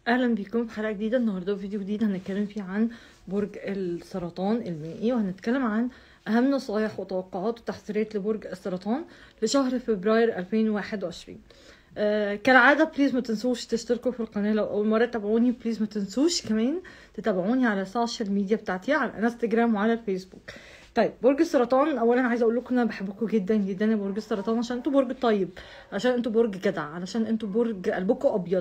اهلا بيكم في حلقه جديده النهارده فيديو جديد هنتكلم فيه عن برج السرطان المائي وهنتكلم عن اهم نصايح وتوقعات وتحذيرات لبرج السرطان لشهر فبراير 2021 آه كالعاده بليز ما تنسوش تشتركوا في القناه لو اول مره تتابعوني بليز ما تنسوش كمان تتابعوني على السوشيال ميديا بتاعتي على الانستجرام وعلى الفيسبوك طيب برج السرطان اولا عايزه اقول لكم ان انا بحبكم جدا جدا يا برج السرطان عشان انتوا برج طيب عشان انتوا برج جدع علشان انتوا برج قلبكم ابيض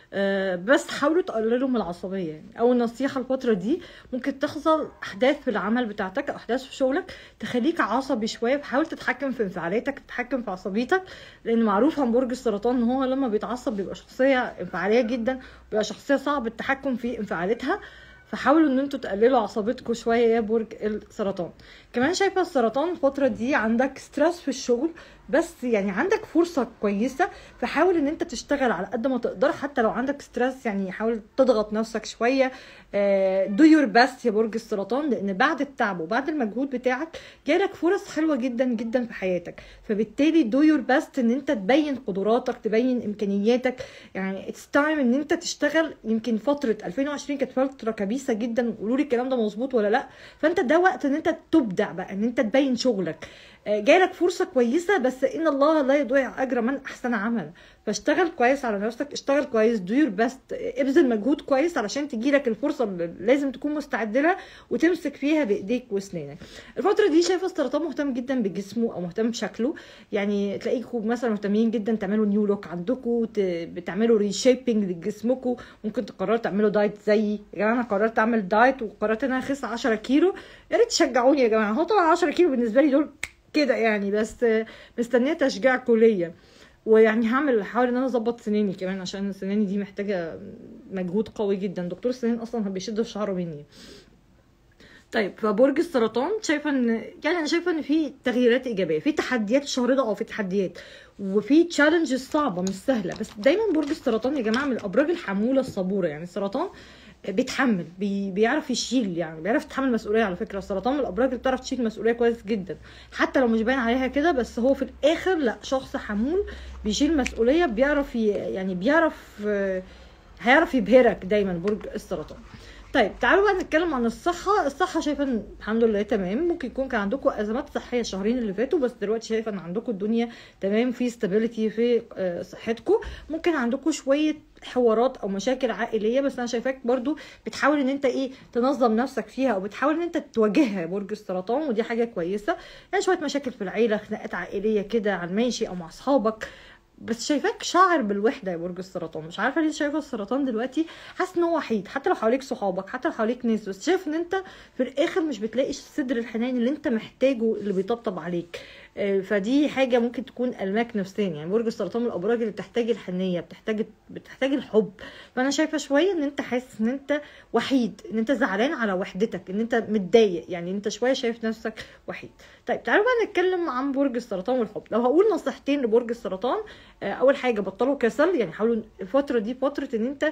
أه بس حاولوا تقللوا من العصبيه يعني اول نصيحه الفتره دي ممكن تحصل احداث في العمل بتاعتك او احداث في شغلك تخليك عصبي شويه فحاول تتحكم في انفعالاتك تتحكم في عصبيتك لان معروف عن برج السرطان ان هو لما بيتعصب بيبقى شخصيه انفعاليه جدا بيبقى شخصيه صعب التحكم في انفعالاتها فحاولوا ان انتوا تقللوا عصبيتكم شويه يا برج السرطان كمان شايفه السرطان الفتره دي عندك ستريس في الشغل بس يعني عندك فرصه كويسه فحاول ان انت تشتغل على قد ما تقدر حتى لو عندك ستريس يعني حاول تضغط نفسك شويه دو يور بيست يا برج السرطان لان بعد التعب وبعد المجهود بتاعك جالك فرص حلوه جدا جدا في حياتك فبالتالي دو يور بيست ان انت تبين قدراتك تبين امكانياتك يعني اتس تايم ان انت تشتغل يمكن فتره 2020 كانت فتره كبيسه جدا قولوا لي الكلام ده مظبوط ولا لا فانت ده وقت ان انت تبدع بقى ان انت تبين شغلك جايلك فرصه كويسه بس ان الله لا يضيع اجر من احسن عملا فاشتغل كويس على نفسك اشتغل كويس دو يور بيست ابذل مجهود كويس علشان تجيلك الفرصه اللي لازم تكون مستعد لها وتمسك فيها بايديك واسنانك الفتره دي شايفه السرطان مهتم جدا بجسمه او مهتم بشكله يعني تلاقيكم مثلا مهتمين جدا تعملوا نيو لوك عندكم بتعملوا ريشيبنج لجسمكم ممكن تقرروا تعملوا دايت زيي يا جماعه انا قررت اعمل دايت وقررت ان انا اخس 10 كيلو يا ريت تشجعوني يا جماعه هو طبعا 10 كيلو بالنسبه لي دول كده يعني بس مستنيه تشجيعكم ليا ويعني هعمل هحاول ان انا اظبط سناني كمان عشان سناني دي محتاجه مجهود قوي جدا دكتور السنان اصلا بيشد في شعره مني طيب فبرج السرطان شايفه ان يعني انا شايفه ان في تغييرات ايجابيه في تحديات الشهر ده اه في تحديات وفي تشالنجز صعبه مش سهله بس دايما برج السرطان يا جماعه من الابراج الحموله الصبوره يعني السرطان بيتحمل بي بيعرف يشيل يعني بيعرف يتحمل مسؤوليه على فكره السرطان من الابراج اللي بتعرف تشيل مسؤوليه كويس جدا حتى لو مش باين عليها كده بس هو في الاخر لا شخص حمول بيشيل مسؤوليه بيعرف يعني بيعرف هيعرف يبهرك دايما برج السرطان طيب تعالوا بقى نتكلم عن الصحة، الصحة شايفة ان الحمد لله تمام، ممكن يكون كان عندكم أزمات صحية الشهرين اللي فاتوا بس دلوقتي شايفة ان عندكم الدنيا تمام في ستابيليتي في صحتكم، ممكن عندكم شوية حوارات او مشاكل عائليه بس انا شايفاك برضو بتحاول ان انت ايه تنظم نفسك فيها او بتحاول ان انت تواجهها يا برج السرطان ودي حاجه كويسه يعني شويه مشاكل في العيله خناقات عائليه كده على الماشي او مع اصحابك بس شايفاك شاعر بالوحده يا برج السرطان مش عارفه ليه شايفه السرطان دلوقتي حاسس ان هو وحيد حتى لو حواليك صحابك حتى لو حواليك ناس بس شايف ان انت في الاخر مش بتلاقي الصدر الحنين اللي انت محتاجه اللي بيطبطب عليك فدي حاجه ممكن تكون الماك نفسيا يعني برج السرطان من الابراج اللي بتحتاج الحنيه بتحتاج بتحتاج الحب فانا شايفه شويه ان انت حاسس ان انت وحيد ان انت زعلان على وحدتك ان انت متضايق يعني انت شويه شايف نفسك وحيد طيب تعالوا بقى نتكلم عن برج السرطان والحب لو هقول نصيحتين لبرج السرطان اول حاجه بطلوا كسل يعني حاولوا الفتره دي فتره ان انت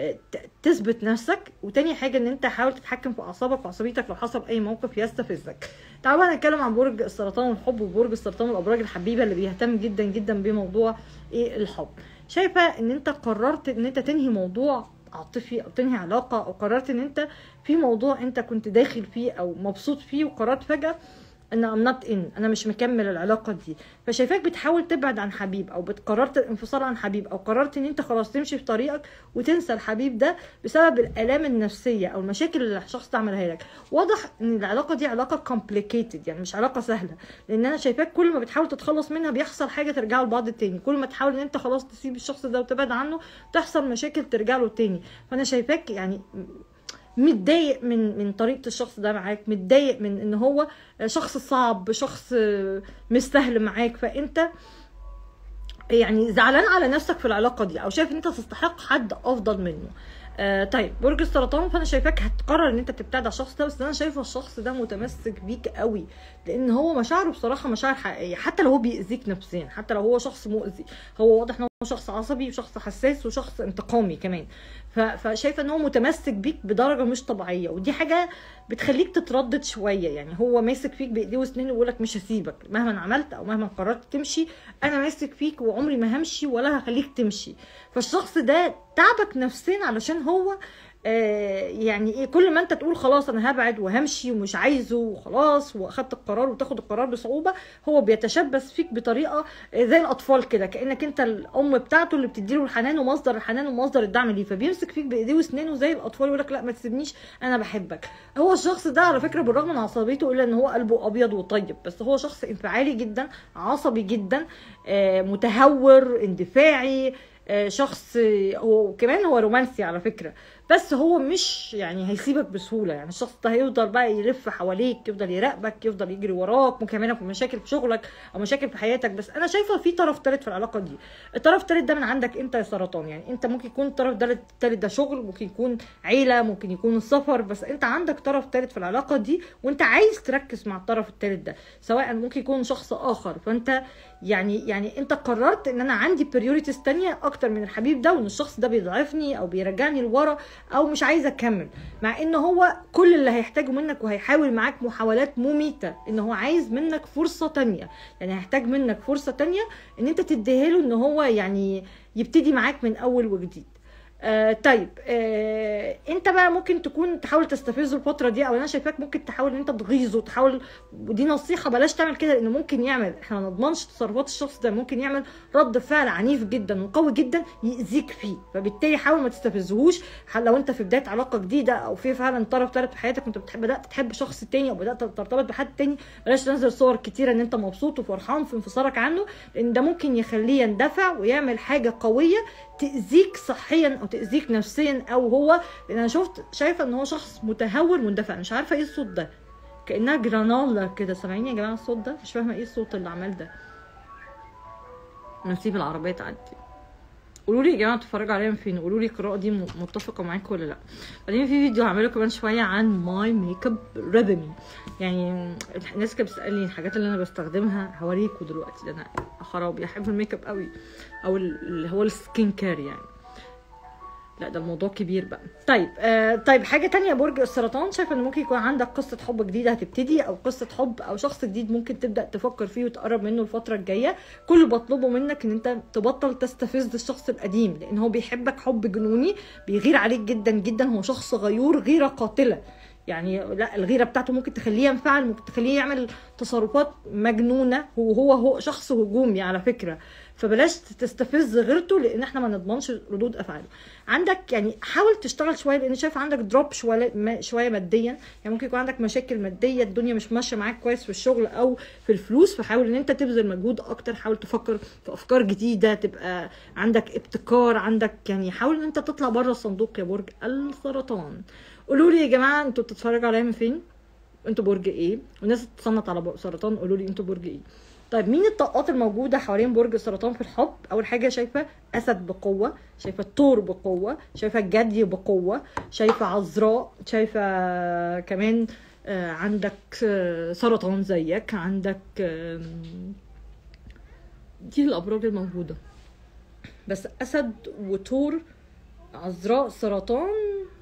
تثبت نفسك وتاني حاجه ان انت حاول تتحكم في اعصابك وعصبيتك لو حصل اي موقف يستفزك تعالوا بقى نتكلم عن برج السرطان والحب وبرج السرطان الابراج الحبيبه اللي بيهتم جدا جدا بموضوع ايه الحب شايفه ان انت قررت ان انت تنهي موضوع عاطفي او تنهي علاقه او قررت ان انت في موضوع انت كنت داخل فيه او مبسوط فيه وقررت فجاه ان ام نوت ان انا مش مكمل العلاقه دي فشايفاك بتحاول تبعد عن حبيب او قررت الانفصال عن حبيب او قررت ان انت خلاص تمشي في طريقك وتنسى الحبيب ده بسبب الالام النفسيه او المشاكل اللي الشخص ده عملها لك واضح ان العلاقه دي علاقه كومبليكيتد يعني مش علاقه سهله لان انا شايفاك كل ما بتحاول تتخلص منها بيحصل حاجه ترجعوا لبعض تاني كل ما تحاول ان انت خلاص تسيب الشخص ده وتبعد عنه تحصل مشاكل ترجع له تاني فانا شايفاك يعني متضايق من من طريقه الشخص ده معاك متضايق من ان هو شخص صعب شخص مش سهل معاك فانت يعني زعلان على نفسك في العلاقه دي او شايف ان انت تستحق حد افضل منه آه طيب برج السرطان فانا شايفاك هتقرر ان انت تبتعد على الشخص ده بس انا شايفه الشخص ده متمسك بيك قوي لان هو مشاعره بصراحه مشاعر حقيقيه حتى لو هو بيأذيك نفسيا حتى لو هو شخص مؤذي هو واضح ان هو شخص عصبي وشخص حساس وشخص انتقامي كمان ف- فشايفه ان هو متمسك بيك بدرجه مش طبيعيه ودي حاجه بتخليك تتردد شويه يعني هو ماسك فيك بايديه واسنانه ويقول لك مش هسيبك مهما عملت او مهما قررت تمشي انا ماسك فيك وعمري ما همشي ولا هخليك تمشي فالشخص ده تعبك نفسيا علشان هو آه، يعني ايه كل ما انت تقول خلاص انا هبعد وهمشي ومش عايزه وخلاص واخدت القرار وتاخد القرار بصعوبه هو بيتشبث فيك بطريقه آه، زي الاطفال كده كانك انت الام بتاعته اللي بتديله الحنان ومصدر الحنان ومصدر الدعم ليه فبيمسك فيك بايديه واسنانه زي الاطفال يقول لك لا ما تسيبنيش انا بحبك هو الشخص ده على فكره بالرغم من عصبيته الا ان هو قلبه ابيض وطيب بس هو شخص انفعالي جدا عصبي جدا آه، متهور اندفاعي آه، شخص هو كمان هو رومانسي على فكره بس هو مش يعني هيسيبك بسهوله يعني الشخص ده هيفضل بقى يلف حواليك يفضل يراقبك يفضل يجري وراك ممكن يعمل لك مشاكل في شغلك او مشاكل في حياتك بس انا شايفه في طرف ثالث في العلاقه دي الطرف الثالث ده من عندك انت يا سرطان يعني انت ممكن يكون الطرف الثالث ده شغل ممكن يكون عيله ممكن يكون سفر بس انت عندك طرف ثالث في العلاقه دي وانت عايز تركز مع الطرف الثالث ده سواء ممكن يكون شخص اخر فانت يعني يعني انت قررت ان انا عندي بريوريتيز تانية اكتر من الحبيب ده وان الشخص ده بيضعفني او بيرجعني لورا او مش عايز اكمل مع ان هو كل اللي هيحتاجه منك وهيحاول معاك محاولات مميتة ان هو عايز منك فرصة تانية يعني هيحتاج منك فرصة تانية ان انت تديها له ان هو يعني يبتدي معاك من اول وجديد آه طيب آه انت بقى ممكن تكون تحاول تستفزه الفتره دي او انا شايفاك ممكن تحاول ان انت تغيظه تحاول ودي نصيحه بلاش تعمل كده لانه ممكن يعمل احنا ما نضمنش تصرفات الشخص ده ممكن يعمل رد فعل عنيف جدا وقوي جدا يأذيك فيه فبالتالي حاول ما تستفزهوش ح- لو انت في بدايه علاقه جديده او في فعلا طرف ثالث في حياتك وانت بتحب بدات تحب شخص تاني او بدات ترتبط بحد تاني بلاش تنزل صور كتيره ان انت مبسوط وفرحان في انفصالك عنه لان ده ممكن يخليه يندفع ويعمل حاجه قويه تاذيك صحيا او تاذيك نفسيا او هو لان انا شفت شايفه ان هو شخص متهور مندفع مش عارفه ايه الصوت ده كانها جرانولا كده سامعين يا جماعه الصوت ده مش فاهمه ايه الصوت اللي عمال ده نسيب العربيه تعدي قولوا لي يا جماعه بتتفرجوا عليها من فين قولوا لي القراءه دي م- متفقه معاكم ولا لا بعدين في فيديو هعمله كمان شويه عن ماي ميك اب ريذم يعني الناس كانت بتسالني الحاجات اللي انا بستخدمها هوريكم دلوقتي ده انا خرابي احب الميك اب قوي او ال- اللي هو السكين كير يعني لا ده الموضوع كبير بقى طيب آه طيب حاجه تانية برج السرطان شايفه ان ممكن يكون عندك قصه حب جديده هتبتدي او قصه حب او شخص جديد ممكن تبدا تفكر فيه وتقرب منه الفتره الجايه كل اللي بطلبه منك ان انت تبطل تستفز الشخص القديم لان هو بيحبك حب جنوني بيغير عليك جدا جدا هو شخص غيور غيره قاتله يعني لا الغيره بتاعته ممكن تخليه ينفعل ممكن تخليه يعمل تصرفات مجنونه وهو هو شخص هجومي على فكره فبلاش تستفز غيرته لان احنا ما نضمنش ردود افعاله عندك يعني حاول تشتغل شويه لان شايف عندك دروب شويه ما- شويه ماديا يعني ممكن يكون عندك مشاكل ماديه الدنيا مش ماشيه معاك كويس في الشغل او في الفلوس فحاول ان انت تبذل مجهود اكتر حاول تفكر في افكار جديده تبقى عندك ابتكار عندك يعني حاول ان انت تطلع بره الصندوق يا برج السرطان قولوا لي يا جماعه انتوا بتتفرجوا عليا من فين انتوا برج ايه والناس بتصنت على برج سرطان قولوا لي انتوا برج ايه طيب مين الطاقات الموجودة حوالين برج السرطان في الحب؟ أول حاجة شايفة أسد بقوة، شايفة الثور بقوة، شايفة الجدي بقوة، شايفة عذراء، شايفة كمان آه، عندك آه، سرطان زيك، عندك آم، دي الأبراج الموجودة بس أسد وثور عذراء سرطان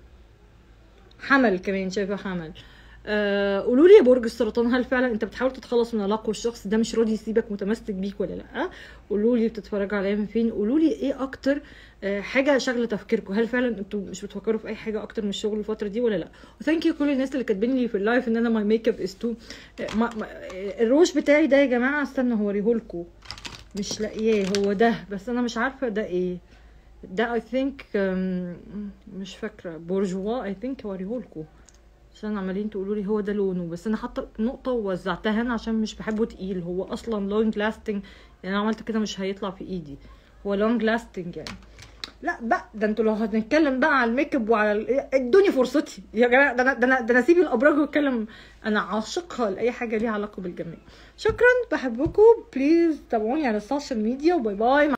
حمل كمان شايفه حمل آه، قولوا لي يا برج السرطان هل فعلا انت بتحاول تتخلص من علاقه والشخص ده مش راضي يسيبك متمسك بيك ولا لا قولوا لي بتتفرجوا عليا من فين قولوا لي ايه اكتر آه، حاجه شغله تفكيركم هل فعلا انتوا مش بتفكروا في اي حاجه اكتر من الشغل الفتره دي ولا لا وثانك يو كل الناس اللي كاتبين لي في اللايف ان انا ماي ميك اب از تو الروش بتاعي ده يا جماعه استنى هوريهولكوا مش لاقياه هو ده بس انا مش عارفه ده ايه ده اي ثينك مش فاكره بورجوا اي ثينك هوريهولكوا عشان عمالين تقولوا لي هو ده لونه بس انا حاطه نقطه ووزعتها هنا عشان مش بحبه تقيل هو اصلا لونج لاستنج يعني انا عملت كده مش هيطلع في ايدي هو لونج لاستنج يعني لا بقى ده انتوا لو هنتكلم بقى على الميك اب وعلى ال- ادوني فرصتي يا جماعه ده انا ده انا ده انا اسيب الابراج واتكلم انا عاشقها لاي حاجه ليها علاقه بالجمال شكرا بحبكم بليز تابعوني على السوشيال ميديا وباي باي